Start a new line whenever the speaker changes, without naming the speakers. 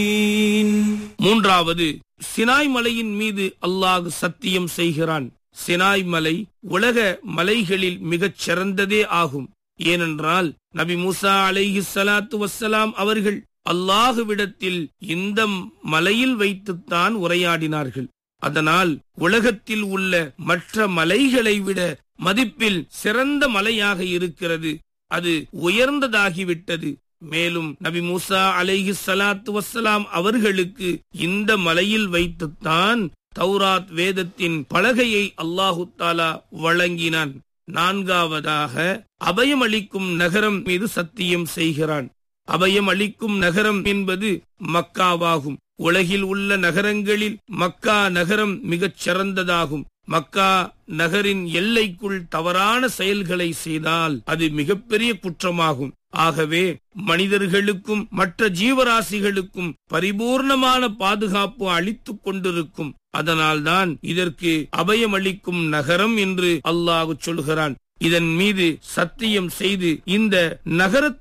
மூன்றாவது சினாய் மலையின் மீது அல்லாஹ் சத்தியம் செய்கிறான் சினாய் மலை உலக மலைகளில் மிகச் சிறந்ததே ஆகும் ஏனென்றால் நபி மூசா அலைஹி ஸலாத்து வஸ்ஸலாம் அவர்கள் அல்லாஹுவிடத்தில் இந்த மலையில் வைத்துத்தான் உரையாடினார்கள் அதனால் உலகத்தில் உள்ள மற்ற மலைகளை விட மதிப்பில் சிறந்த மலையாக இருக்கிறது அது உயர்ந்ததாகிவிட்டது மேலும் நபி மூசா அலைஹி ஸலாத்து வஸ்ஸலாம் அவர்களுக்கு இந்த மலையில் வைத்துத்தான் தௌராத் வேதத்தின் பலகையை அல்லாஹு தாலா வழங்கினான் நான்காவதாக அபயமளிக்கும் நகரம் மீது சத்தியம் செய்கிறான் அபயம் அளிக்கும் நகரம் என்பது மக்காவாகும் உலகில் உள்ள நகரங்களில் மக்கா நகரம் மிகச் சிறந்ததாகும் மக்கா நகரின் எல்லைக்குள் தவறான செயல்களை செய்தால் அது மிகப்பெரிய குற்றமாகும் ஆகவே மனிதர்களுக்கும் மற்ற ஜீவராசிகளுக்கும் பரிபூர்ணமான பாதுகாப்பு அளித்துக் கொண்டிருக்கும் அதனால்தான் இதற்கு அபயமளிக்கும் நகரம் என்று அல்லாஹ் சொல்கிறான் இதன் மீது சத்தியம் செய்து இந்த நகரத்து